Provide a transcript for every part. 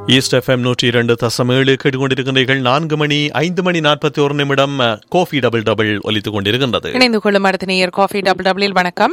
east FM நூற்றி இரண்டு தசம் ஏழு கேட்டுக்கொண்டிருக்கின்றீர்கள் நான்கு மணி ஐந்து மணி நாற்பத்தி ஒரு நிமிடம் அஹ், கோஃபி டபுள் டபுள் ஒலித்துக் கொண்டிருக்கின்றது இணைந்து கொள்ளும் அடுத்த நேயர் காஃபி டபுள் டபுளில் வணக்கம்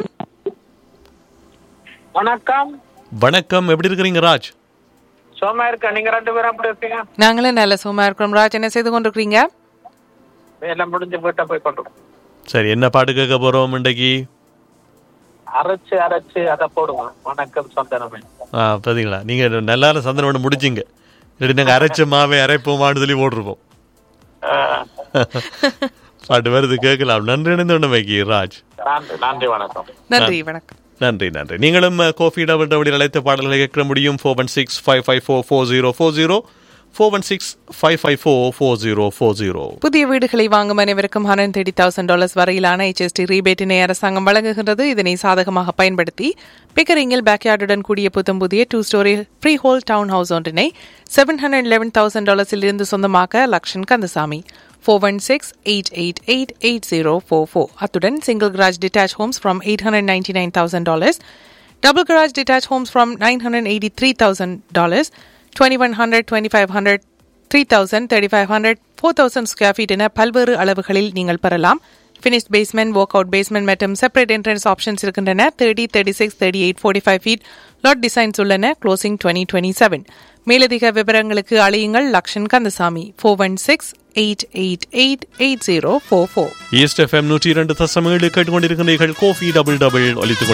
வணக்கம் வணக்கம் எப்படி இருக்கிறீங்க ராஜ் சோமா இருக்க நீங்க ரெண்டு பேரும் அப்படி இருப்பீங்க நாங்களும் நல்ல சும்மா இருக்கிறோம் ராஜ் என்ன செய்து கொண்டிருக்கிறீங்க வேலை முடிஞ்சு வீட்டை போய் கொண்டு சரி என்ன பாட்டு கேட்க போறோம் இன்றைக்கு அரைச்சு அரைச்சு அதை போடுங்க வணக்கம் சந்தனமே ஆ பாத்தீங்களா நீங்க நல்லா சந்தனம் முடிச்சிங்க இல்லாட்டி நாங்க அரைச்ச மாவை அரைப்போமான்னு சொல்லி போட்டிருப்போம் ஆஹ், பாட்டு வருது கேட்கலாம் நன்றி இணைந்து உண்மைக்கு ராஜ் நன்றி நன்றி வணக்கம் நன்றி வணக்கம் நன்றி நன்றி நீங்களும் அஹ், கோஃபி டபுள் டபுள் அழைத்த பாடல்களை கேட்க முடியும் four one six five five four four zero four zero four one six five five four four zero four zero புதிய வீடுகளை வாங்கும் அனைவருக்கும் ஹண்ட்ரட் தேர்ட்டி தௌசண்ட் டாலர்ஸ் வரையிலான HST ரீபேட்டினை அரசாங்கம் வழங்குகின்றது இதனை சாதகமாக பயன்படுத்தி பிக்கரிங்கில் பேக்யார்டுடன் கூடிய புத்தம் புதிய two storey freehold town house ஒன்றினை செவன் ஹண்ட்ரட் லெவன் தௌசண்ட் டாலர்ஸில் இருந்து சொந்தமாக்க Lakshan Kandasamy four one six eight eight eight eight zero four four அத்துடன் single garage detached homes from eight hundred ninety nine thousand dollars Double garage detached homes from $983,000, 2100, 2500, 3000, 3500, 4000 square feet என பல்வேறு அளவுகளில் நீங்கள் பெறலாம் finished basement, walkout basement மற்றும் separate entrance options இருக்கின்றன thirty thirty six thirty eight forty five feet lot designs உள்ளன closing twenty twenty seven மேலதிக விவரங்களுக்கு அழையுங்கள் Lakshan Kandasamy four one six eight eight eight eight zero four four east FM நூற்றி இரண்டு தசம் ஏழு கேட்டுக்கொண்டிருக்கின்றீர்கள் கோஃபி டபுள் டபுள் ஒலித்துக்